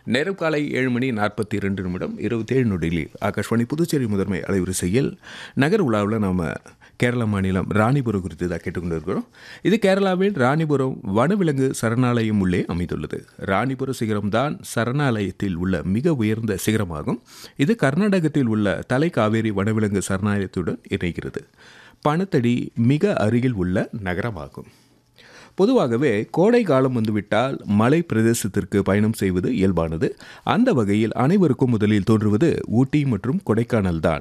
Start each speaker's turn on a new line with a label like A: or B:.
A: நேரம் காலை ஏழு மணி நாற்பத்தி இரண்டு நிமிடம் இருபத்தேழு நொடியில் ஆகாஷ்வாணி புதுச்சேரி முதன்மை அலைவரிசையில் நகர் உலாவில் நாம் கேரள மாநிலம் ராணிபுரம் குறித்து தான் கேட்டுக்கொண்டு இருக்கிறோம் இது கேரளாவில் ராணிபுரம் வனவிலங்கு சரணாலயம் உள்ளே அமைந்துள்ளது ராணிபுரம் சிகரம்தான் சரணாலயத்தில் உள்ள மிக உயர்ந்த சிகரமாகும் இது கர்நாடகத்தில் உள்ள தலை காவேரி வனவிலங்கு சரணாலயத்துடன் இணைகிறது பணத்தடி மிக அருகில் உள்ள நகரமாகும் பொதுவாகவே கோடை காலம் வந்துவிட்டால் மலை பிரதேசத்திற்கு பயணம் செய்வது இயல்பானது அந்த வகையில் அனைவருக்கும் முதலில் தோன்றுவது ஊட்டி மற்றும் கொடைக்கானல் தான்